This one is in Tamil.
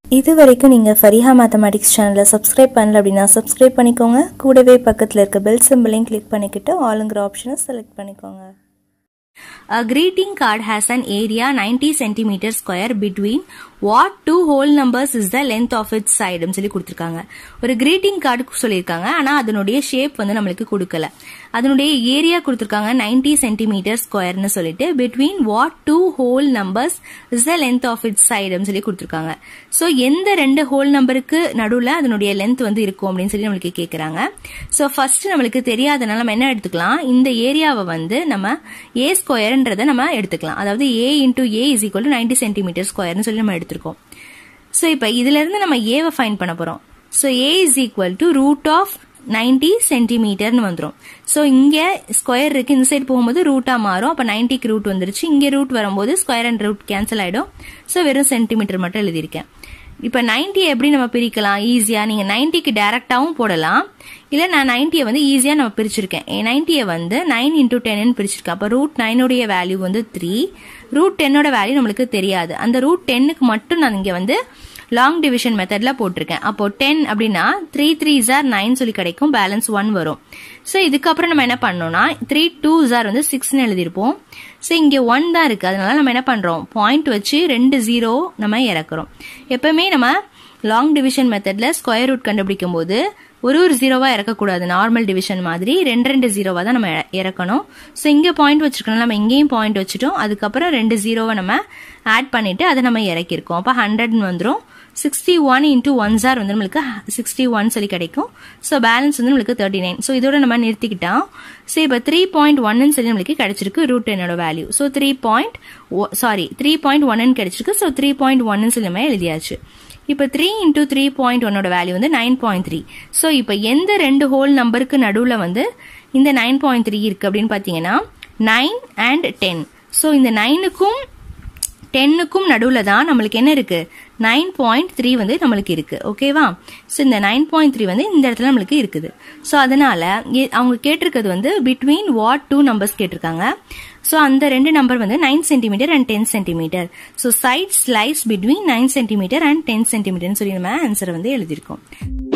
இது வரைக்கும் நீங்கள் ஃபரிஹா மேத்தமேட்டிக்ஸ் சேனலை சப்ஸ்கிரைப் பண்ணல அப்படின்னா சப்ஸ்கிரைப் பண்ணிக்கோங்க கூடவே பக்கத்தில் இருக்க பெல் சிம்பிளையும் கிளிக் பண்ணிக்கிட்டு ஆளுங்கிற ஆப்ஷனை செலக்ட் பண்ணிக்கோங்க A greeting card has an area 90 centimeter square between what two whole numbers is the length of its side னு சொல்லி கொடுத்துருக்காங்க ஒரு greeting card சொல்லியிருக்காங்க ஆனா அதனுடைய ஷேப் வந்து நம்மளுக்கு கொடுக்கல அதனுடைய ஏரியா கொடுத்துருக்காங்க 90 சென்டிமீட்டர் ஸ்கொயர்னு சொல்லிட்டு between what two whole numbers is the length of its side னு சொல்லி கொடுத்துருக்காங்க ஸோ எந்த ரெண்டு ஹோல் நம்பருக்கு நடுவில் அதனுடைய லென்த் வந்து இருக்கும் அப்படின்னு சொல்லி நம்மளுக்கு கேட்குறாங்க ஸோ ஃபர்ஸ்ட் நம்மளுக்கு தெரியாதனால நம்ம என்ன எடுத்துக்கலாம் இந்த ஏரியாவை வந்து நம்ம ஏ ஸ்கொயர்ன்றதை நம்ம எடுத்துக்கலாம் அதாவது A into A is equal to ninety centimetre ஸ்கொயர்னு சொல்லி நம்ம எடுத்திருக்கோம் ஸோ இப்போ இதுல இருந்து நம்ம ஏவை ஃபைன் பண்ண போறோம் so A is equal to root of ninety சென்டிமீட்டர்னு வந்துடும் ஸோ இங்கே ஸ்கொயர் இருக்கு இந்த சைடு போகும்போது ரூட்டாக மாறும் அப்போ நைன்டிக்கு ரூட் வந்துருச்சு இங்கே ரூட் வரும்போது ஸ்கொயர் அண்ட் ரூட் கேன்சல் ஆகிடும் ஸோ வெறும் சென்டிமீட்டர் மட்டும் எழுதியிருக்கேன் இப்போ நைன்டி எப்படி நம்ம பிரிக்கலாம் ஈஸியாக நீங்கள் நைன்டிக்கு டேரெக்டாகவும் போடலாம் இல்லை நான் நைன்ட்டியை வந்து ஈஸியாக நம்ம பிரிச்சிருக்கேன் நைன்ட்டியை வந்து நைன் இன்டூ டென்னு பிரிச்சிருக்கேன் அப்போ ரூட் நைனுடைய வேல்யூ வந்து த்ரீ ரூட் டென்னோட வேல்யூ நம்மளுக்கு தெரியாது அந்த ரூட் டென்னுக்கு மட்டும் நான் இங்கே வந்து லாங் டிவிஷன் மெத்தட்ல போட்டிருக்கேன் அப்போ டென் அப்படின்னா த்ரீ த்ரீ ஜார் நைன் சொல்லி கிடைக்கும் பேலன்ஸ் ஒன் வரும் ஸோ இதுக்கப்புறம் நம்ம என்ன பண்ணோம்னா த்ரீ டூ ஜார் வந்து சிக்ஸ்னு எழுதியிருப்போம் ஸோ இங்கே ஒன் தான் இருக்கு அதனால நம்ம என்ன பண்றோம் பாயிண்ட் வச்சு ரெண்டு ஜீரோ நம்ம இறக்குறோம் எப்பவுமே நம்ம லாங் டிவிஷன் மெத்தட்ல ஸ்கொயர் ரூட் கண்டுபிடிக்கும் போது ஒரு ஒரு ஜீரோவா இறக்கக்கூடாது நார்மல் டிவிஷன் மாதிரி ரெண்டு ரெண்டு ஜீரோவா தான் நம்ம இறக்கணும் ஸோ இங்கே பாயிண்ட் வச்சிருக்கணும் நம்ம இங்கேயும் பாயிண்ட் வச்சுட்டோம் அதுக்கப்புறம் ரெண்டு ஜீரோவை நம்ம ஆட் பண்ணிட்டு அதை நம்ம இறக்கிருக்கோம் அப்போ ஹண்ட்ரட்னு வந்துடும் சிக்ஸ்டி ஒன் இன்டூ ஒன் ஜார் வந்து நம்மளுக்கு சிக்ஸ்டி ஒன் சொல்லி கிடைக்கும் ஸோ பேலன்ஸ் வந்து நம்மளுக்கு தேர்ட்டி நைன் ஸோ இதோட நம்ம நிறுத்திக்கிட்டோம் ஸோ இப்போ த்ரீ பாயிண்ட் ஒன்னு சொல்லி நம்மளுக்கு கிடைச்சிருக்கு ரூட் என்னோட value so three point sorry three point ஒன்னு கிடைச்சிருக்கு ஸோ த்ரீ பாயிண்ட் ஒன்னு சொல்லி நம்ம எழுதியாச்சு இப்போ த்ரீ இன்டூ த்ரீ பாயிண்ட் ஒன்னோட வேல்யூ வந்து நைன் பாயிண்ட் த்ரீ ஸோ இப்போ எந்த ரெண்டு ஹோல் நம்பருக்கு நடுவில் வந்து இந்த நைன் பாயிண்ட் த்ரீ இருக்கு அப்படின்னு பார்த்தீங்கன்னா நைன் அண்ட் டென் ஸோ இந்த நைனுக்கும் டென்னுக்கும் நடுவில் தான் நம்மளுக்கு என்ன இருக்கு நைன் பாயிண்ட் த்ரீ வந்து நம்மளுக்கு இருக்கு ஓகேவா ஸோ இந்த நைன் பாயிண்ட் த்ரீ வந்து இந்த இடத்துல நம்மளுக்கு இருக்குது ஸோ அதனால அவங்க கேட்டிருக்கிறது வந்து பிட்வீன் வாட் டூ நம்பர்ஸ் கேட்டிருக்காங்க ஸோ அந்த ரெண்டு நம்பர் வந்து nine centimetre and ten centimetre so side slice between nine centimetre and ten சென்டிமீட்டர்னு சொல்லி நம்ம ஆன்சரை வந்து எழுதியிருக்கோம்